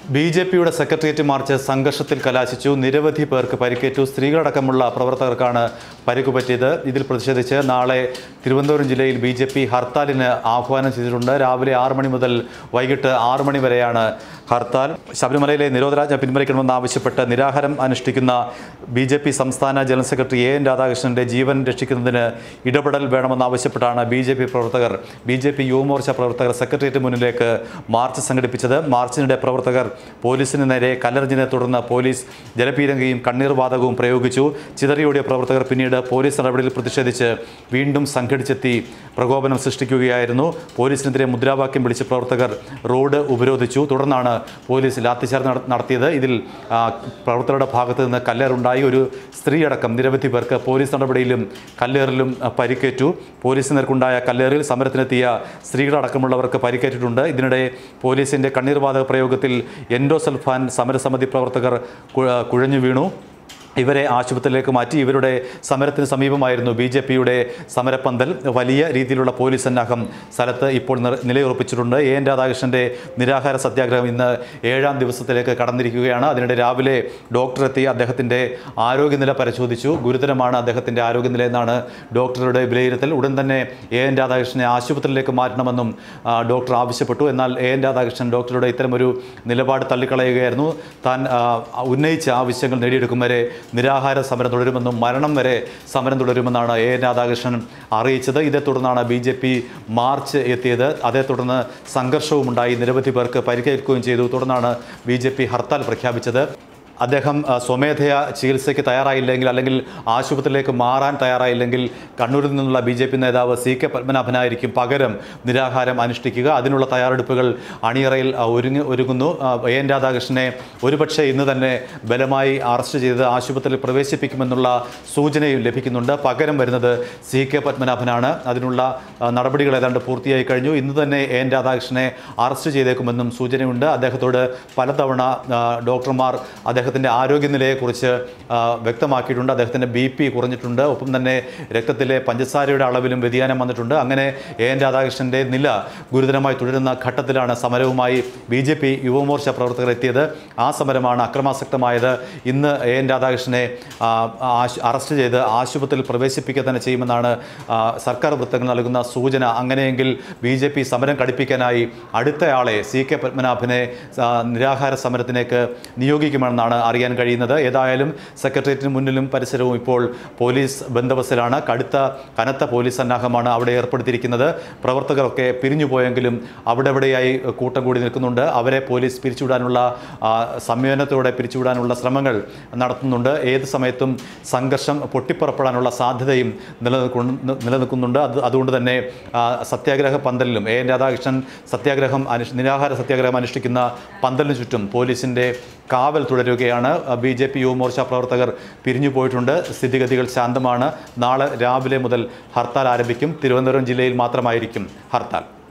B J പിയുടെ secretariat march സംഘർഷത്തിൽ കലാശിച്ചു നിരവധി പേർക്ക് പരിക്കേറ്റു സ്ത്രീകളടക്കമുള്ള പ്രവർത്തകർക്കാണ് പരിക്ക് പറ്റിയത് ഇതിൽ പ്രതിഷേധിച്ച് നാളെ തിരുവനന്തപുരം ജില്ലയിൽ ബി ജെ പി ഹർത്താലിന് ആഹ്വാനം ചെയ്തിട്ടുണ്ട് രാവിലെ ആറ് മണി മുതൽ വൈകിട്ട് ആറ് മണി വരെയാണ് ഹർത്താൽ ശബരിമലയിലെ നിരോധനാജ്ഞ പിൻവലിക്കണമെന്നാവശ്യപ്പെട്ട് നിരാഹാരം അനുഷ്ഠിക്കുന്ന ബി ജെ പി സംസ്ഥാന ജനറൽ സെക്രട്ടറി എ എൻ രാധാകൃഷ്ണന്റെ ജീവൻ രക്ഷിക്കുന്നതിന് ഇടപെടൽ വേണമെന്നാവശ്യപ്പെട്ടാണ് ബി ജെ പി പ്രവർത്തകർ ബി ജെ പി യുവമോർച്ച പ്രവർത്തകർ സെക്രട്ടേറിയറ്റ് മുന്നിലേക്ക് മാർച്ച് സംഘടിപ്പിച്ചത് മാർച്ചിനിടെ പ്രവർത്തകർ പോലീസിന് നേരെ കല്ലെറിഞ്ഞതിനെ തുടർന്ന് പോലീസ് ജലപീരങ്കിയും കണ്ണീർ വാതകവും പ്രയോഗിച്ചു ചിതറിയോടിയ പ്രവർത്തകർ പിന്നീട് പോലീസ് നടപടിയിൽ പ്രതിഷേധിച്ച് വീണ്ടും സംഘടിച്ചെത്തി പ്രകോപനം സൃഷ്ടിക്കുകയായിരുന്നു പോലീസിനെതിരെ മുദ്രാവാക്യം വിളിച്ച് പ്രവർത്തകർ റോഡ് ഉപരോധിച്ചു തുടർന്നാണ് പോലീസ് ലാത്തിച്ചാർജ് നട- നടത്തിയത് ഇതിൽ ആ, പ്രവർത്തകരുടെ ഭാഗത്ത് നിന്ന് കല്ലേറുണ്ടായി ഒരു സ്ത്രീ അടക്കം നിരവധി പേർക്ക് പോലീസ് നടപടിയിലും കല്ലേറിലും ആ, പരിക്കേറ്റു പോലീസിന് നേർക്കുണ്ടായ കല്ലേറിൽ സമരത്തിനെത്തിയ സ്ത്രീകളടക്കമുള്ളവർക്ക് പരിക്കേറ്റിട്ടുണ്ട് ഇതിനിടെ പോലീസിന്റെ കണ്ണീർവാതക പ്രയോഗത്തിൽ എൻഡോസൾഫാൻ സമരസമിതി പ്രവർത്തകർ കു- കുഴഞ്ഞു വീണു ഇവരെ ആശുപത്രിയിലേക്ക് മാറ്റി ഇവരുടെ സമരത്തിന് സമീപമായിരുന്നു ബി ജെ പിയുടെ സമരപ്പന്തൽ വലിയ രീതിയിലുള്ള പോലീസ് സന്നാഹം സ്ഥലത്ത് ഇപ്പോൾ നിർ- നിലയുറപ്പിച്ചിട്ടുണ്ട് എ എൻ രാധാകൃഷ്ണന്റെ നിരാഹാര സത്യാഗ്രഹം ഇന്ന് ഏഴാം ദിവസത്തിലേക്ക് കടന്നിരിക്കുകയാണ് അതിനിടെ രാവിലെ ഡോക്ടർ എത്തി അദ്ദേഹത്തിൻ്റെ ആരോഗ്യനില പരിശോധിച്ചു ഗുരുതരമാണ് അദ്ദേഹത്തിൻ്റെ ആരോഗ്യനില എന്നാണ് ഡോക്ടറുടെ വിലയിരുത്തൽ ഉടൻ തന്നെ എ എൻ രാധാകൃഷ്ണനെ ആശുപത്രിയിലേക്ക് മാറ്റണമെന്നും ആ, ഡോക്ടർ ആവശ്യപ്പെട്ടു എന്നാൽ എ എൻ രാധാകൃഷ്ണൻ ഡോക്ടറുടെ ഇത്തരമൊരു നിലപാട് തള്ളിക്കളയുകയായിരുന്നു താൻ ആ, ഉന്നയിച്ച ആവശ്യങ്ങൾ നേടിയെടുക്കും വരെ നിരാഹാര സമരം തുടരുമെന്നും മരണം വരെ സമരം തുടരുമെന്നാണ് എ എൻ രാധാകൃഷ്ണൻ അറിയിച്ചത് ഇതേ തുടർന്നാണ് ബി ജെ പി മാർച്ച് എത്തിയത് അതേ തുടർന്ന് സംഘർഷവും ഉണ്ടായി നിരവധി പേർക്ക് പരിക്കേൽക്കുകയും ചെയ്തു തുടർന്നാണ് ബി ജെ പി ഹർത്താൽ പ്രഖ്യാപിച്ചത് അദ്ദേഹം ആ, സ്വമേധയാ ചികിത്സയ്ക്ക് തയ്യാറായില്ലെങ്കിൽ അല്ലെങ്കിൽ ആശുപത്രിയിലേക്ക് മാറാൻ തയ്യാറായില്ലെങ്കിൽ കണ്ണൂരിൽ നിന്നുള്ള ബി ജെ പി നേതാവ് സി കെ പത്മനാഭനായിരിക്കും പകരം നിരാഹാരം അനുഷ്ഠിക്കുക അതിനുള്ള തയ്യാറെടുപ്പുകൾ അണിയറയിൽ ആ, ഒരുങ്ങി ഒരുങ്ങുന്നു ആ, എ എൻ രാധാകൃഷ്ണനെ ഒരുപക്ഷെ ഇന്ന് തന്നെ ബലമായി അറസ്റ്റ് ചെയ്ത് ആശുപത്രിയിൽ പ്രവേശിപ്പിക്കുമെന്നുള്ള സൂചനയും ലഭിക്കുന്നുണ്ട് പകരം വരുന്നത് സി കെ പത്മനാഭനാണ് അതിനുള്ള ആ, നടപടികൾ ഏതാണ്ട് പൂർത്തിയായി കഴിഞ്ഞു ഇന്ന് തന്നെ എ എൻ രാധാകൃഷ്ണനെ അറസ്റ്റ് ചെയ്തേക്കുമെന്നും സൂചനയുണ്ട് അദ്ദേഹത്തോട് പലതവണ ആ, ഡോക്ടർമാർ അദ്ദേഹത്തിൻ്റെ ആരോഗ്യനിലയെക്കുറിച്ച് ആ, വ്യക്തമാക്കിയിട്ടുണ്ട് അദ്ദേഹത്തിൻ്റെ ബി പി കുറഞ്ഞിട്ടുണ്ട് ഒപ്പം തന്നെ രക്തത്തിലെ പഞ്ചസാരയുടെ അളവിലും വ്യതിയാനം വന്നിട്ടുണ്ട് അങ്ങനെ എ എൻ രാധാകൃഷ്ണൻ്റെ നില ഗുരുതരമായി തുടരുന്ന ഘട്ടത്തിലാണ് സമരവുമായി ബി ജെ പി യുവമോർച്ച പ്രവർത്തകർ എത്തിയത് ആ സമരമാണ് അക്രമാസക്തമായത് ഇന്ന് എ എൻ രാധാകൃഷ്ണനെ ആ, ആശു- അറസ്റ്റ് ചെയ്ത് ആശുപത്രിയിൽ പ്രവേശിപ്പിക്കുക തന്നെ ചെയ്യുമെന്നാണ് ആ, സർക്കാർ വൃത്തങ്ങൾ നൽകുന്ന സൂചന അങ്ങനെയെങ്കിൽ ബി ജെ പി സമരം കടുപ്പിക്കാനായി അടുത്തയാളെ സി കെ പത്മനാഭനെ ആ, നിരാഹാര സമരത്തിലേക്ക് നിയോഗിക്കുമെന്നാണ് അറിയാൻ കഴിയുന്നത് ഏതായാലും സെക്രട്ടേറിയറ്റിന് മുന്നിലും പരിസരവും ഇപ്പോൾ പോലീസ് ബന്ദോബസ്തിലാണ് കടുത്ത കനത്ത പോലീസ് സന്നാഹമാണ് അവിടെ ഏർപ്പെടുത്തിയിരിക്കുന്നത് പ്രവർത്തകരൊക്കെ പിരിഞ്ഞുപോയെങ്കിലും അവിടെ എവിടെയായി കൂട്ടം കൂടി നിൽക്കുന്നുണ്ട് അവരെ പോലീസ് പിരിച്ചുവിടാനുള്ള ആ, സംയോജനത്തോടെ പിരിച്ചുവിടാനുള്ള ശ്രമങ്ങൾ നടത്തുന്നുണ്ട് ഏത് സമയത്തും സംഘർഷം പൊട്ടിപ്പുറപ്പെടാനുള്ള സാധ്യതയും നിലനിൽക്കുന്നു നിലനിൽക്കുന്നുണ്ട് അത് അതുകൊണ്ട് തന്നെ ആ, സത്യാഗ്രഹ പന്തലിലും എ എൻ രാധാകൃഷ്ണൻ സത്യാഗ്രഹം അനുഷ് നിരാഹാര സത്യാഗ്രഹം അനുഷ്ഠിക്കുന്ന പന്തലിന് ചുറ്റും പോലീസിൻ്റെ കാവൽ തുടരുകയാണ് ബി ജെ പി യുവമോർച്ച പ്രവർത്തകർ പിരിഞ്ഞു പോയിട്ടുണ്ട് സ്ഥിതിഗതികൾ ശാന്തമാണ് നാളെ രാവിലെ മുതൽ ഹർത്താൽ ആരംഭിക്കും തിരുവനന്തപുരം ജില്ലയിൽ മാത്രമായിരിക്കും ഹർത്താൽ